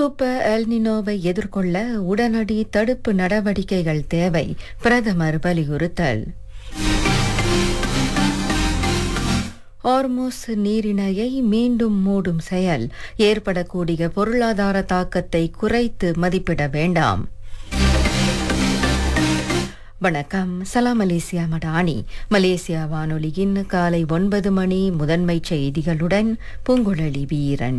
super எல்னினோவை எதிர்கொள்ள உடனடி தடுப்பு நடவடிக்கைகள் தேவை பிரதமர் வலியுறுத்தல் ஹார்மோஸ் நீரிணையை மீண்டும் மூடும் செயல் ஏற்படக்கூடிய பொருளாதார தாக்கத்தை குறைத்து மதிப்பிட வேண்டாம் வணக்கம் சலாம் மலேசியா மடானி மலேசியா வானொலியின் காலை ஒன்பது மணி முதன்மை செய்திகளுடன் பூங்குழலி வீரன்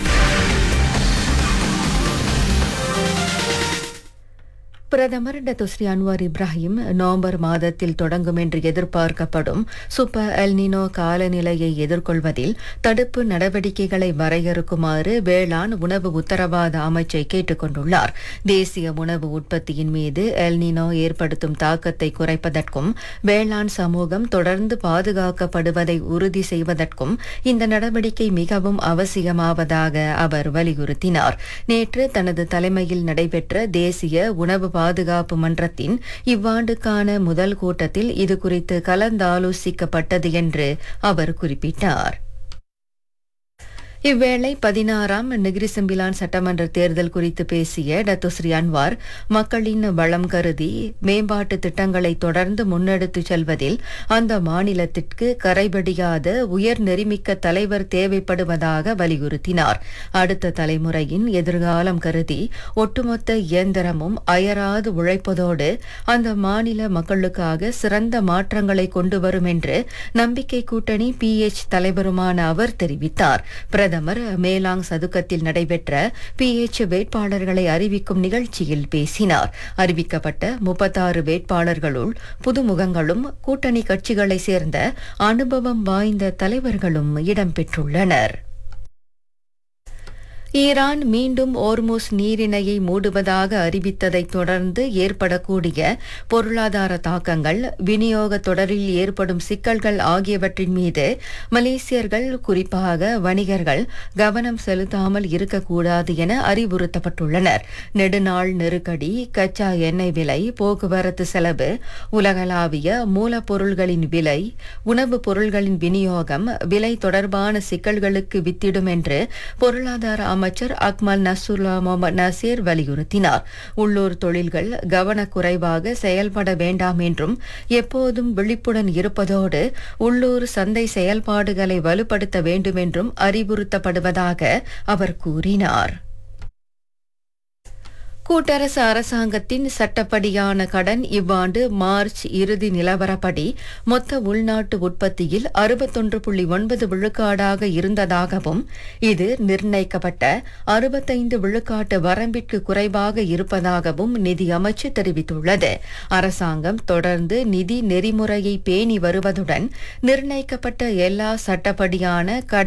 பிரதமர் டத்துஸ்ரீ அன்வார் இப்ராஹிம் நவம்பர் மாதத்தில் தொடங்கும் என்று எதிர்பார்க்கப்படும் சூப்பர் எல்னினோ காலநிலையை எதிர்கொள்வதில் தடுப்பு நடவடிக்கைகளை வரையறுக்குமாறு வேளாண் உணவு உத்தரவாத அமைச்சை கேட்டுக் கொண்டுள்ளார் தேசிய உணவு உற்பத்தியின் மீது எல்னினோ ஏற்படுத்தும் தாக்கத்தை குறைப்பதற்கும் வேளாண் சமூகம் தொடர்ந்து பாதுகாக்கப்படுவதை உறுதி செய்வதற்கும் இந்த நடவடிக்கை மிகவும் அவசியமாவதாக அவர் வலியுறுத்தினார் நேற்று தனது தலைமையில் நடைபெற்ற தேசிய உணவு பாதுகாப்பு மன்றத்தின் இவ்வாண்டுக்கான முதல் கூட்டத்தில் இது குறித்து கலந்தாலோசிக்கப்பட்டது என்று அவர் குறிப்பிட்டார் இவ்வேளை பதினாறாம் நெகிரிசம்பிலான் சட்டமன்ற தேர்தல் குறித்து பேசிய டத்துஸ்ரீ அன்வார் மக்களின் வளம் கருதி மேம்பாட்டு திட்டங்களை தொடர்ந்து முன்னெடுத்துச் செல்வதில் அந்த மாநிலத்திற்கு கரைபடியாத உயர் நெறிமிக்க தலைவர் தேவைப்படுவதாக வலியுறுத்தினார் அடுத்த தலைமுறையின் எதிர்காலம் கருதி ஒட்டுமொத்த இயந்திரமும் அயராது உழைப்பதோடு அந்த மாநில மக்களுக்காக சிறந்த மாற்றங்களை கொண்டு வரும் என்று நம்பிக்கை கூட்டணி பிஎச் தலைவருமான அவர் தெரிவித்தார் பிரதமர் மேலாங் சதுக்கத்தில் நடைபெற்ற பிஎச் வேட்பாளர்களை அறிவிக்கும் நிகழ்ச்சியில் பேசினார் அறிவிக்கப்பட்ட முப்பத்தாறு வேட்பாளர்களுள் புதுமுகங்களும் கூட்டணி கட்சிகளைச் சேர்ந்த அனுபவம் வாய்ந்த தலைவர்களும் இடம்பெற்றுள்ளனர் ஈரான் மீண்டும் ஓர்மோஸ் நீரிணையை மூடுவதாக அறிவித்ததைத் தொடர்ந்து ஏற்படக்கூடிய பொருளாதார தாக்கங்கள் விநியோக தொடரில் ஏற்படும் சிக்கல்கள் ஆகியவற்றின் மீது மலேசியர்கள் குறிப்பாக வணிகர்கள் கவனம் செலுத்தாமல் இருக்கக்கூடாது என அறிவுறுத்தப்பட்டுள்ளனர் நெடுநாள் நெருக்கடி கச்சா எண்ணெய் விலை போக்குவரத்து செலவு உலகளாவிய மூலப்பொருள்களின் விலை உணவுப் பொருள்களின் விநியோகம் விலை தொடர்பான சிக்கல்களுக்கு வித்திடும் என்று பொருளாதார அமைச்சர் அக்மல் நசுல்லா முகமது நசீர் வலியுறுத்தினார் உள்ளூர் தொழில்கள் கவனக்குறைவாக செயல்பட வேண்டாம் என்றும் எப்போதும் விழிப்புடன் இருப்பதோடு உள்ளூர் சந்தை செயல்பாடுகளை வலுப்படுத்த வேண்டும் என்றும் அறிவுறுத்தப்படுவதாக அவர் கூறினார் கூட்டரசு அரசாங்கத்தின் சட்டப்படியான கடன் இவ்வாண்டு மார்ச் இறுதி நிலவரப்படி மொத்த உள்நாட்டு உற்பத்தியில் அறுபத்தொன்று புள்ளி ஒன்பது விழுக்காடாக இருந்ததாகவும் இது நிர்ணயிக்கப்பட்ட அறுபத்தைந்து விழுக்காட்டு வரம்பிற்கு குறைவாக இருப்பதாகவும் நிதி அமைச்சு தெரிவித்துள்ளது அரசாங்கம் தொடர்ந்து நிதி நெறிமுறையை பேணி வருவதுடன் நிர்ணயிக்கப்பட்ட எல்லா சட்டப்படியான கடன்